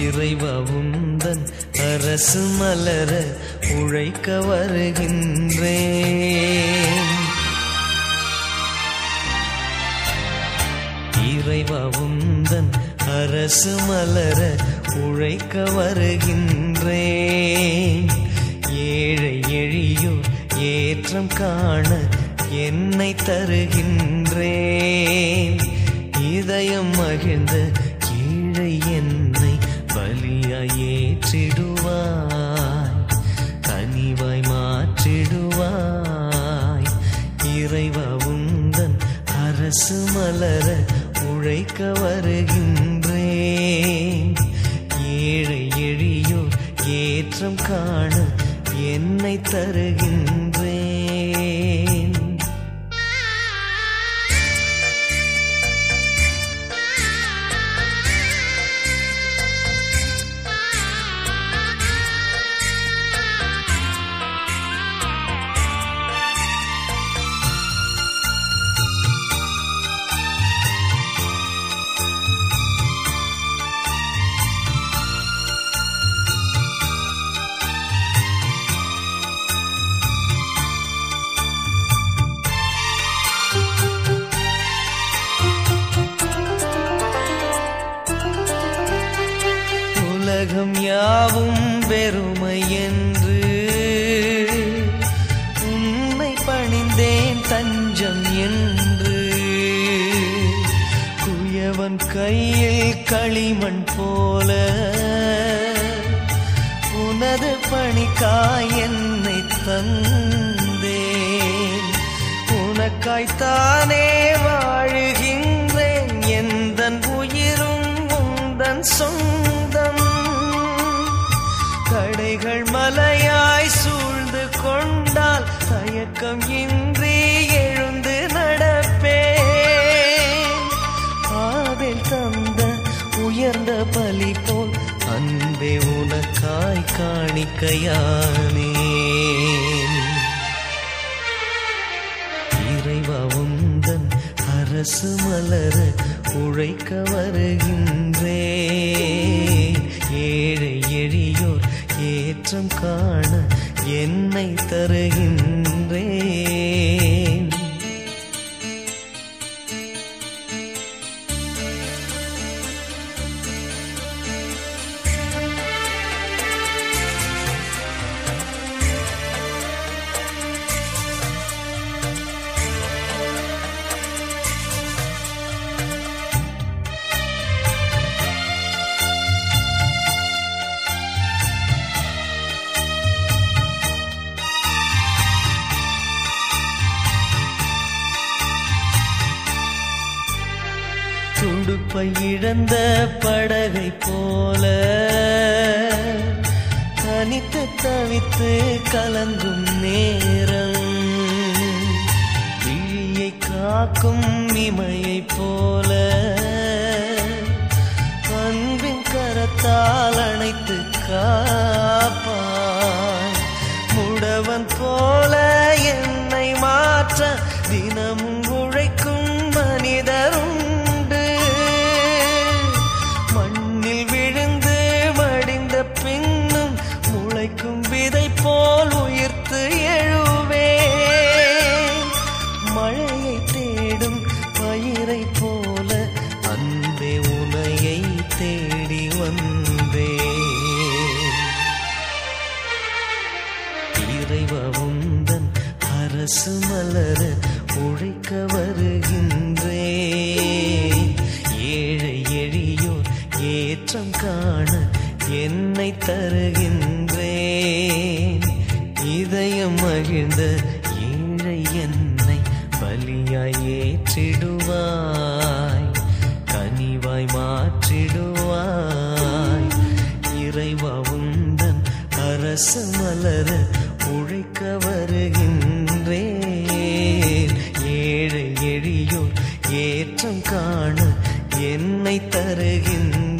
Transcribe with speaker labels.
Speaker 1: இறைவா உந்தன் அரசு மலர உழைக்க வருகின்றேன் இறைவா உந்தன் அரசு மலர உழைக்க வருகின்றேன் ஏழை எழியோர் ஏற்றம் காண என்னை தருகின்றேன் இதயம் மகிழ்ந்த கீழை என்னை பலியாய் ஏற்றிடுவாய் கனிவாய் மாற்றிடுவாய் இறைவா உந்தன் அரசு மலர உழைக்க வருகின்றேன் ஏழை எழியோர் ஏற்றம் காண என்னை தருகின்றேன் உலகம் யாவும் வெறுமை என்று உன்னை பணிந்தேன் தஞ்சம் என்று குயவன் கையில் களிமண் போல உனது பணிக்காய் என்னை தந்தேன் உனக்காய்த்தானே வாழுகின்றேன் எந்தன் உயிரும் உந்தன் சொந்தம் தடைகள் மலையாய் சூழ்ந்து கொண்டால் தயக்கம் இன்றி எழுந்து நடப்பேன் ஆவில் தந்த உயர்ந்த பலி போல் அன்பே உனக்காய் காணிக்கையானேன் இறைவா உந்தன் அரசு மலர உழைக்க வருகின்றே ஏழை எழியோர் ஏற்றம் காண என்னை தருகின்றேன் துடுப்பை இழந்த படகை போல தனித்து தவித்து கலங்கும் நேரம் விழியை காக்கும் இமையை போல அன்பின் கரத்தால் அணைத்து காப்பாய் முடவன் போல என்னை மாற்ற தினமும் உழைக்கும் மனிதருண்டு மண்ணில் விழுந்து மடிந்த பின்னும் முளைக்கும் விதை போல் உயிர்த்து எழுவேன் மழையை தேடும் பயிரை போல அன்பே உனையை தேடி வந்தேன் இறைவா உந்தன் அரசு மலர உழைக்க வருகின்றே ஏழை எழியோர் ஏற்றம் காண என்னை தருகின்றேன் இதயம் மகிழ்ந்த ஏழை என்னை பலியாய் ஏற்றிடுவாய் கனிவாய் மாற்றிடுவாய் இறைவா உந்தன் அரசு மலர உழைக்க வருகின்றேன் ஏழை எழியோர் ஏற்றம் காண என்னை தருகின்றேன்